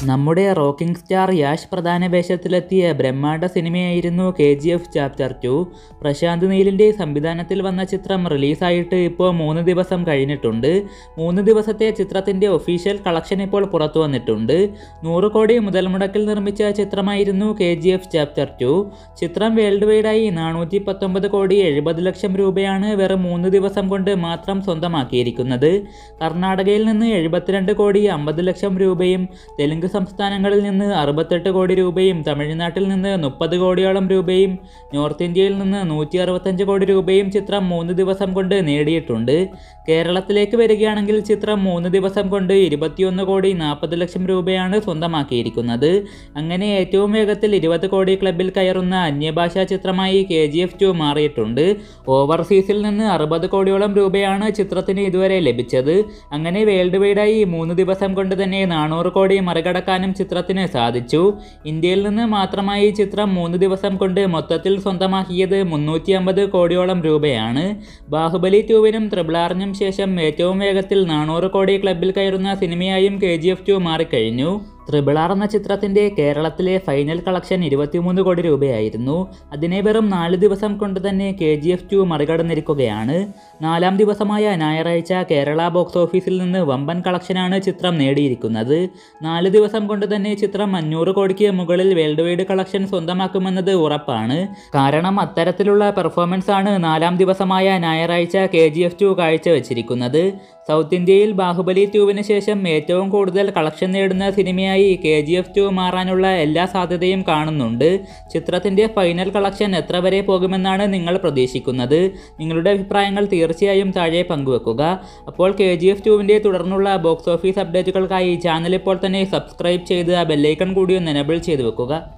നമ്മുടെ rocking star Yash പ്രധാന വേഷത്തിലെത്തിയ ബ്രഹ്മാണ്ഡ സിനിമയായിരുന്നു K G F chapter two Prashanth നീലിൻ്റെ സംവിധാനത്തിൽ വന്ന ചിത്രം റിലീസായിട്ട് ഇപ്പോൾ മൂന്ന് ദിവസം കഴിഞ്ഞിട്ടുണ്ട് മൂന്ന് ദിവസത്തെ ചിത്രത്തിൻ്റെ ഒഫീഷ്യൽ കളക്ഷൻ ഇപ്പോൾ പുറത്തു വന്നിട്ടുണ്ട് നൂറ് കോടി മുതൽ മുടക്കിൽ നിർമ്മിച്ച ചിത്രമായിരുന്നു K G F chapter two ചിത്രം വേൾഡ് വൈഡായി നാനൂറ്റി പത്തൊമ്പത് കോടി എഴുപത് ലക്ഷം രൂപയാണ് വെറും മൂന്ന് ദിവസം കൊണ്ട് മാത്രം സ്വന്തമാക്കിയിരിക്കുന്നത് കർണാടകയിൽ നിന്ന് എഴുപത്തിരണ്ട് കോടി അമ്പത് ലക്ഷം രൂപയും തെലുങ്ക് സംസ്ഥാനങ്ങളിൽ നിന്ന് അറുപത്തെട്ട് കോടി രൂപയും തമിഴ്നാട്ടിൽ നിന്ന് മുപ്പത് കോടിയോളം രൂപയും നോർത്ത് ഇന്ത്യയിൽ നിന്ന് നൂറ്റി അറുപത്തഞ്ച് കോടി രൂപയും ചിത്രം മൂന്ന് ദിവസം കൊണ്ട് നേടിയിട്ടുണ്ട് കേരളത്തിലേക്ക് വരികയാണെങ്കിൽ ചിത്രം മൂന്ന് ദിവസം കൊണ്ട് ഇരുപത്തിയൊന്ന് കോടി നാൽപ്പത് ലക്ഷം രൂപയാണ് സ്വന്തമാക്കിയിരിക്കുന്നത് അങ്ങനെ ഏറ്റവും വേഗത്തിൽ ഇരുപത് കോടി ക്ലബിൽ കയറുന്ന അന്യഭാഷാ ചിത്രമായി കെ ജി എഫ് ടു മാറിയിട്ടുണ്ട് ഓവർസീസിൽ നിന്ന് അറുപത് കോടിയോളം രൂപയാണ് ചിത്രത്തിന് ഇതുവരെ ലഭിച്ചത് അങ്ങനെ വേൾഡ് വൈഡായി മൂന്ന് ദിവസം കൊണ്ട് തന്നെ നാനൂറ് കോടി മറികടക്കാനും ചിത്രത്തിന് സാധിച്ചു ഇന്ത്യയിൽ നിന്ന് മാത്രമായി ചിത്രം മൂന്ന് ദിവസം കൊണ്ട് മൊത്തത്തിൽ സ്വന്തമാക്കിയത് മുന്നൂറ്റി അമ്പത് കോടിയോളം രൂപയാണ് ബാഹുബലി ടൂവിനും ത്രിബിളാറിനും ശേഷം ഏറ്റവും വേഗത്തിൽ നാനൂറ് കോടി ക്ലബിൽ കയറുന്ന സിനിമയായും കെ ജി എഫ് ടു മാറിക്കഴിഞ്ഞു ത്രിബിളാർ എന്ന ചിത്രത്തിൻ്റെ കേരളത്തിലെ ഫൈനൽ കളക്ഷൻ ഇരുപത്തിമൂന്ന് കോടി രൂപയായിരുന്നു അതിനെ വെറും നാല് ദിവസം കൊണ്ട് തന്നെ കെ ജി എഫ് ടു മറികടന്നിരിക്കുകയാണ് നാലാം ദിവസമായ ഞായറാഴ്ച കേരള ബോക്സ് ഓഫീസിൽ നിന്ന് വമ്പൻ കളക്ഷനാണ് ചിത്രം നേടിയിരിക്കുന്നത് നാല് ദിവസം കൊണ്ട് തന്നെ ചിത്രം അഞ്ഞൂറ് കോടിക്ക് മുകളിൽ വേൾഡ് വൈഡ് കളക്ഷൻ സ്വന്തമാക്കുമെന്നത് ഉറപ്പാണ് കാരണം അത്തരത്തിലുള്ള പെർഫോമൻസ് ആണ് നാലാം ദിവസമായ ഞായറാഴ്ച കെ ജി എഫ് ടു കാഴ്ചവെച്ചിരിക്കുന്നത് സൗത്ത് ഇന്ത്യയിൽ ബാഹുബലി ടൂവിന് ശേഷം ഏറ്റവും കൂടുതൽ കളക്ഷൻ നേടുന്ന സിനിമയായി കെ ജി എഫ് ടു മാറാനുള്ള എല്ലാ സാധ്യതയും കാണുന്നുണ്ട് ചിത്രത്തിൻ്റെ ഫൈനൽ കളക്ഷൻ എത്ര വരെ പോകുമെന്നാണ് നിങ്ങൾ പ്രതീക്ഷിക്കുന്നത് നിങ്ങളുടെ അഭിപ്രായങ്ങൾ തീർച്ചയായും താഴെ പങ്കുവെക്കുക അപ്പോൾ കെ ജി എഫ് ടുവിൻ്റെ തുടർന്നുള്ള ബോക്സ് ഓഫീസ് അപ്ഡേറ്റുകൾക്കായി ചാനൽ ഇപ്പോൾ തന്നെ സബ്സ്ക്രൈബ് ചെയ്ത് ആ ബെല്ലൈക്കൺ കൂടി ഒന്ന് എനബിൾ ചെയ്ത് വെക്കുക